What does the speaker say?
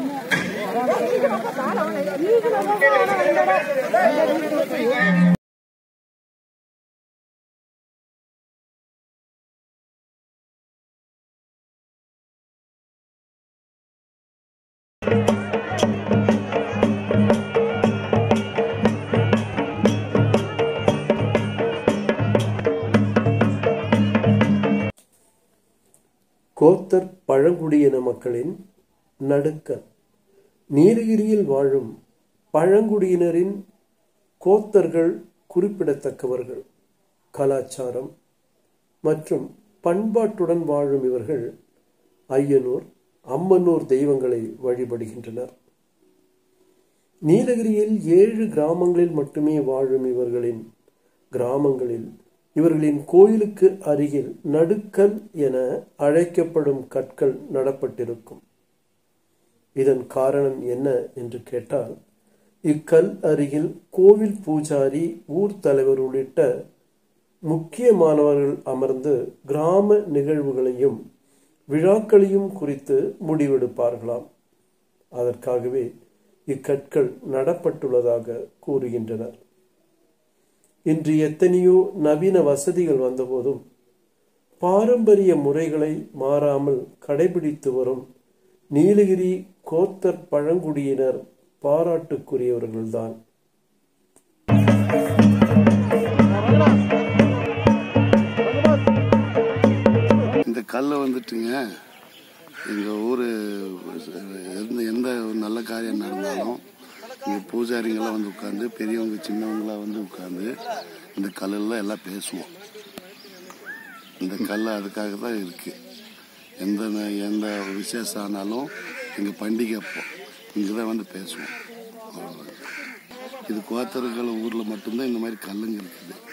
கோத்தர் பழங்குடியின மக்களின் நடுக்கல் நீலகிரியில் வாழும் பழங்குடியினரின் கோத்தர்கள் குறிப்பிடத்தக்கவர்கள் கலாச்சாரம் மற்றும் பண்பாட்டுடன் வாழும் இவர்கள் ஐயனூர் அம்மனூர் தெய்வங்களை வழிபடுகின்றனர் நீலகிரியில் ஏழு கிராமங்களில் மட்டுமே வாழும் இவர்களின் கிராமங்களில் இவர்களின் கோயிலுக்கு அருகில் நடுக்கல் என அழைக்கப்படும் கற்கள் நடப்பட்டிருக்கும் இதன் காரணம் என்ன என்று கேட்டால் இக்கல் அருகில் கோவில் பூஜாரி ஊர் தலைவர் உள்ளிட்ட முக்கியமானவர்கள் அமர்ந்து கிராம நிகழ்வுகளையும் விழாக்களையும் குறித்து முடிவெடுப்பார்களாம் அதற்காகவே இக்கற்கள் நடப்பட்டுள்ளதாக கூறுகின்றனர் இன்று எத்தனையோ நவீன வசதிகள் வந்தபோதும் பாரம்பரிய முறைகளை மாறாமல் கடைபிடித்து வரும் நீலகிரி கோத்தர் பழங்குடியினர் பாராட்டுக்குரியவர்கள்தான் இந்த கல்லை வந்துட்டுங்க எங்கள் ஊர் எந்த எந்த ஒரு நல்ல காரியம் நடந்தாலும் இங்கே பூஜாரிங்கெல்லாம் வந்து உட்காந்து பெரியவங்க சின்னவங்களாம் வந்து உட்காந்து இந்த கல்லில் எல்லாம் பேசுவோம் இந்த கல் அதுக்காக தான் இருக்குது எந்த ந- எந்த விசேஷம் ஆனாலும் எங்கள் பண்டிகை அப்போ இங்கே தான் வந்து பேசுவோம் அவ்வளவுதான். இது கோத்தர்கள் ஊரில் மட்டும்தான் இந்த மாதிரி கல்லுங்க இருக்குது